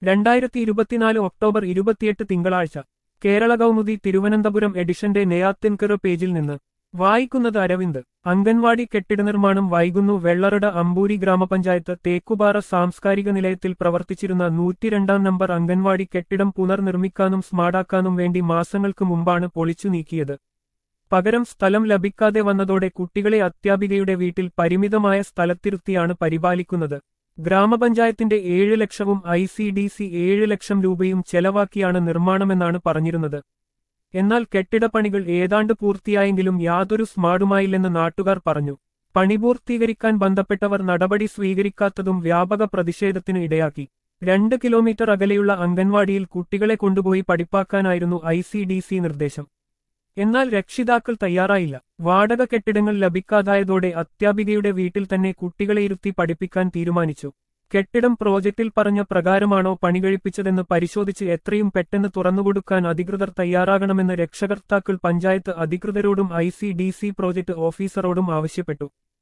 രണ്ടായിരത്തി ഇരുപത്തിനാല് ഒക്ടോബർ ഇരുപത്തിയെട്ട് തിങ്കളാഴ്ച കേരള കൗമുദി തിരുവനന്തപുരം എഡിഷന്റെ നെയ്യാത്തിൻകർ പേജിൽ നിന്ന് വായിക്കുന്നത് അരവിന്ദ് അംഗൻവാടി കെട്ടിട നിർമ്മാണം വൈകുന്നു വെള്ളറട അമ്പൂരി ഗ്രാമപഞ്ചായത്ത് തേക്കുപാറ സാംസ്കാരിക നിലയത്തിൽ പ്രവർത്തിച്ചിരുന്ന നൂറ്റിരണ്ടാം നമ്പർ അംഗൻവാടി കെട്ടിടം പുനർനിർമ്മിക്കാനും സ്മാർട്ടാക്കാനും വേണ്ടി മാസങ്ങൾക്ക് മുമ്പാണ് പൊളിച്ചു നീക്കിയത് പകരം സ്ഥലം ലഭിക്കാതെ വന്നതോടെ കുട്ടികളെ അധ്യാപികയുടെ വീട്ടിൽ പരിമിതമായ സ്ഥലത്തിരുത്തിയാണ് പരിപാലിക്കുന്നത് ഗ്രാമപഞ്ചായത്തിന്റെ ഏഴ് ലക്ഷവും ഐ സി ഡി സി ഏഴ് ലക്ഷം രൂപയും ചെലവാക്കിയാണ് നിർമ്മാണമെന്നാണ് പറഞ്ഞിരുന്നത് എന്നാൽ കെട്ടിടപ്പണികൾ ഏതാണ്ട് പൂർത്തിയായെങ്കിലും യാതൊരു സ്മാർട്ടുമായില്ലെന്ന് നാട്ടുകാർ പറഞ്ഞു പണി പൂർത്തീകരിക്കാൻ ബന്ധപ്പെട്ടവർ നടപടി സ്വീകരിക്കാത്തതും വ്യാപക പ്രതിഷേധത്തിന് ഇടയാക്കി രണ്ട് കിലോമീറ്റർ അകലെയുള്ള അംഗൻവാടിയിൽ കുട്ടികളെ കൊണ്ടുപോയി പഠിപ്പാക്കാനായിരുന്നു ഐ സി ഡി സി നിർദ്ദേശം എന്നാൽ രക്ഷിതാക്കൾ തയ്യാറായില്ല വാടക കെട്ടിടങ്ങൾ ലഭിക്കാതായതോടെ അധ്യാപികയുടെ വീട്ടിൽ തന്നെ കുട്ടികളെ ഇരുത്തി പഠിപ്പിക്കാൻ തീരുമാനിച്ചു കെട്ടിടം പ്രോജക്റ്റിൽ പറഞ്ഞ പ്രകാരമാണോ പണികഴിപ്പിച്ചതെന്ന് പരിശോധിച്ച് എത്രയും പെട്ടെന്ന് തുറന്നുകൊടുക്കാൻ അധികൃതർ തയ്യാറാകണമെന്ന് രക്ഷകർത്താക്കൾ പഞ്ചായത്ത് അധികൃതരോടും I C D C project ഓഫീസറോടും ആവശ്യപ്പെട്ടു